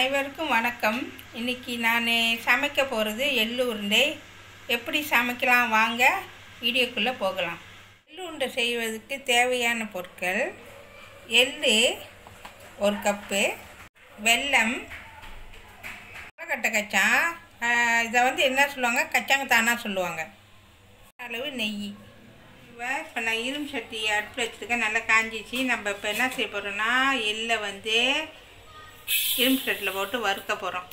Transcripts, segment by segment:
அனைவருக்கும் வணக்கம் இன்னைக்கு நான் சமைக்க போகிறது எள்ளு உருண்டை எப்படி சமைக்கலாம் வாங்க வீடியோக்குள்ளே போகலாம் எள்ளு உருண்டை செய்வதற்கு தேவையான பொருட்கள் எள்ளு ஒரு கப்பு வெல்லம் கொலக்கட்டை கச்சான் ஆஹ் இதை வந்து என்ன சொல்லுவாங்க கச்சாங்கத்தானா சொல்லுவாங்க அளவு நெய் இப்போ நான் இரும்பு சட்டி அடுப்பில் வச்சுருக்கேன் நல்லா காஞ்சிச்சு நம்ம இப்போ என்ன செய்ய போகிறோம்னா எள்ளை வந்து இரும்பு சட்டியில் போட்டு வறுக்க போகிறோம்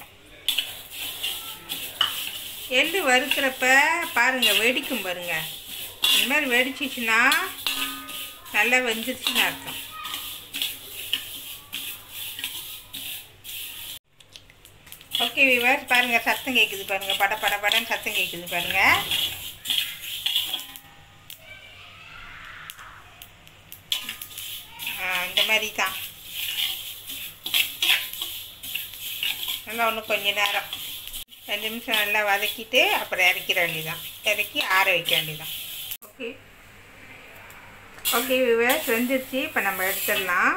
எள்ளு வறுக்கிறப்ப பாருங்கள் வெடிக்கும் பாருங்க இந்த மாதிரி வெடிச்சிச்சுன்னா நல்லா வெந்துருச்சுன்னு அர்த்தம் ஓகே விவர்ஸ் பாருங்கள் சத்தம் கேட்குது பாருங்கள் பட பட படன்னு சத்தம் கேட்குது பாருங்கள் ஆ, இந்த மாதிரி தான் நல்லா ஒன்று கொஞ்ச நேரம் ரெண்டு நிமிஷம் நல்லா வதக்கிட்டு அப்புறம் இறக்கிற வேண்டியதான் இறக்கி ஆற வைக்க வேண்டியதான் ஓகே ஓகே விவர்ஸ் வெந்துருச்சு இப்போ நம்ம எடுத்துடலாம்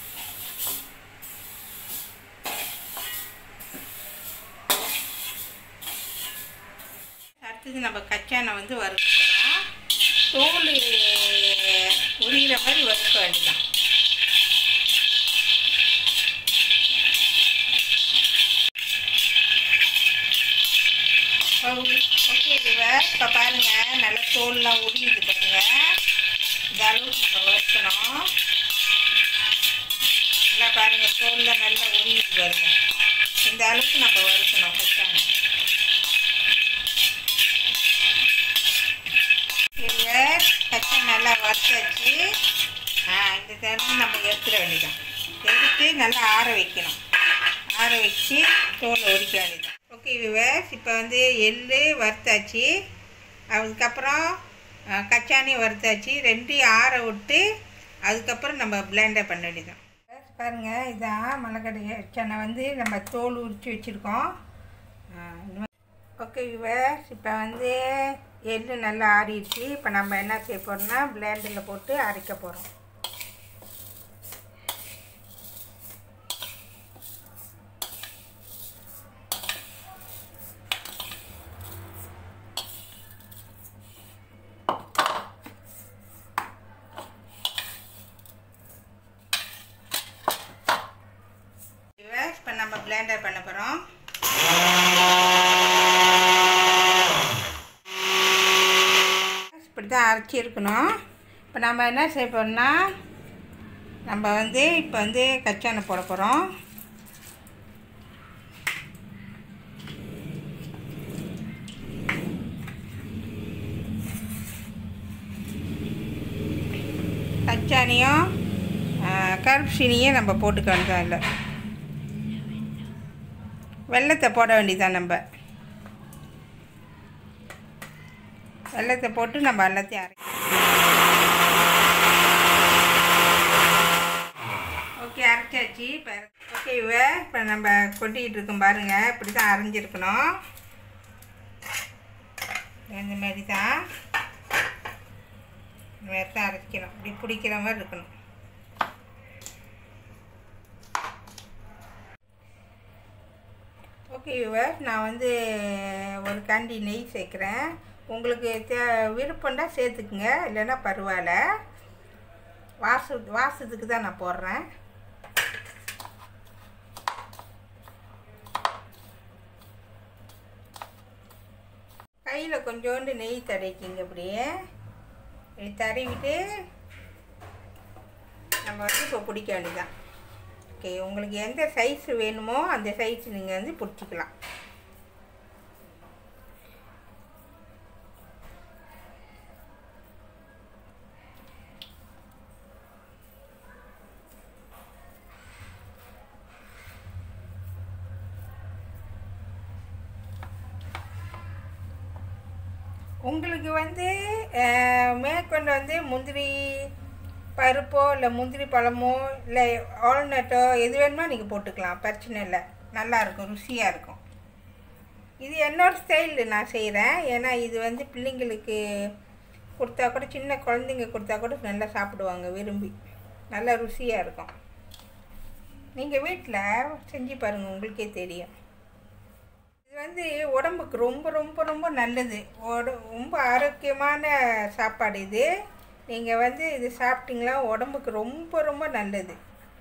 அடுத்தது நம்ம கச்சானை வந்து வறுக்க போகிறோம் தோல் உரிகிற மாதிரி வறுக்க வேண்டியதான் ஓகே விவர் இப்போ பாருங்கள் நல்லா தோல்லாம் உரியுது பாருங்க இந்த அளவுக்கு நம்ம வறுக்கணும் நல்லா பாருங்கள் தோலில் நல்லா உரியுது பாருங்க இந்த அளவுக்கு நம்ம வறுக்கணும் கச்சானை விவர் கச்சா நல்லா வறுத்தாச்சு ஆ இந்த தண்ணி நம்ம எடுத்துட வேண்டியதான் எடுத்து நல்லா ஆற வைக்கணும் ஆற வச்சு தோலை உரிக்க வேண்டியதான் ஓகே விவர்ஸ் இப்போ வந்து எள்ளு வறுத்தாச்சு அதுக்கப்புறம் ஆ, கச்சானியும் வறுத்தாச்சு ரெண்டையும் ஆற விட்டு அதுக்கப்புறம் நம்ம பிளெண்டர் பண்ண வேண்டியதான் பாருங்கள் இதான் மலைக்கடை சென்னை வந்து நம்ம தோல் உரித்து வச்சுருக்கோம் ஓகே விவர்ஸ் இப்போ வந்து எள்ளு நல்லா ஆறிடுச்சு இப்போ நம்ம என்ன செய்ய போகிறோம்னா பிளேண்டரில் போட்டு அரைக்க போகிறோம் இப்போ நம்ம பிளேண்டர் பண்ண போகிறோம் இப்படி தான் அரைச்சிருக்கணும் இப்போ நம்ம என்ன செய்ய போகிறோம்னா நம்ம வந்து இப்போ வந்து கச்சானை போட போகிறோம் கச்சானியும் கருப்பு சீனியும் நம்ம போட்டுக்க வேண்டியதான் இல்லை வெள்ளத்தை போட வேண்டியதான் நம்ம வெள்ளத்தை போட்டு நம்ம எல்லாத்தையும் அரை ஓகே அரைச்சாச்சு இப்போ ஓகே இவ இப்போ நம்ம கொட்டிக்கிட்டு இருக்கோம் பாருங்கள் இப்படி தான் அரைஞ்சிருக்கணும் இந்த மாதிரி தான் இந்த மாதிரி தான் அரைக்கணும் இப்படி பிடிக்கிற மாதிரி இருக்கணும் ஓகே யுவர் நான் வந்து ஒரு கண்டி நெய் சேர்க்குறேன் உங்களுக்கு தே விருப்பம்டா சேர்த்துக்குங்க இல்லைன்னா பரவாயில்ல வாச வாசத்துக்கு தான் நான் போடுறேன் கையில் கொஞ்சோண்டு நெய் தடவிக்கிங்க அப்படியே இப்படி தடவிட்டு நம்ம வந்து இப்போ பிடிக்க வேண்டியதான் ஓகே உங்களுக்கு எந்த சைஸ் வேணுமோ அந்த சைஸ் நீங்கள் வந்து பிடிச்சிக்கலாம் உங்களுக்கு வந்து அஹ், மேற்கொண்டு வந்து முந்திரி பருப்போ இல்லை முந்திரி பழமோ இல்லை ஆல்நட்டோ எது வேணுமோ நீங்கள் போட்டுக்கலாம் பிரச்சனை இல்லை நல்லாயிருக்கும் ருசியாக இருக்கும் இது என்னோட ஸ்டைலில் நான் செய்கிறேன் ஏன்னா இது வந்து பிள்ளைங்களுக்கு கொடுத்தா கூட சின்ன குழந்தைங்க கொடுத்தா கூட நல்லா சாப்பிடுவாங்க விரும்பி நல்லா ருசியாக இருக்கும் நீங்கள் வீட்டில் செஞ்சு பாருங்கள் உங்களுக்கே தெரியும் இது வந்து உடம்புக்கு ரொம்ப ரொம்ப ரொம்ப நல்லது உட ரொம்ப ஆரோக்கியமான சாப்பாடு இது நீங்கள் வந்து இது சாப்பிட்டீங்களா உடம்புக்கு ரொம்ப ரொம்ப நல்லது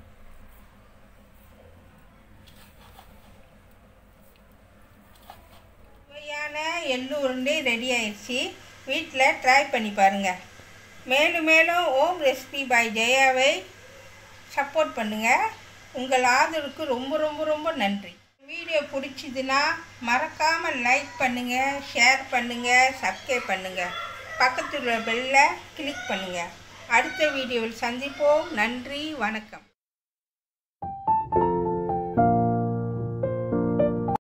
சுவையான எள்ளு உருண்டை ரெடி ஆயிடுச்சு வீட்டில் ட்ரை பண்ணி பாருங்கள் மேலும் மேலும் ஓம் ரெசிபி பாய் ஜெயாவை சப்போர்ட் பண்ணுங்கள் உங்கள் ஆதரவுக்கு ரொம்ப ரொம்ப ரொம்ப நன்றி வீடியோ பிடிச்சிதுன்னா மறக்காமல் லைக் பண்ணுங்கள் ஷேர் பண்ணுங்கள் சப்ஸ்கிரைப் பண்ணுங்கள் பக்கத்தில் உள்ள பெல்லை கிளிக் பண்ணுங்கள் அடுத்த வீடியோவில் சந்திப்போம் நன்றி வணக்கம்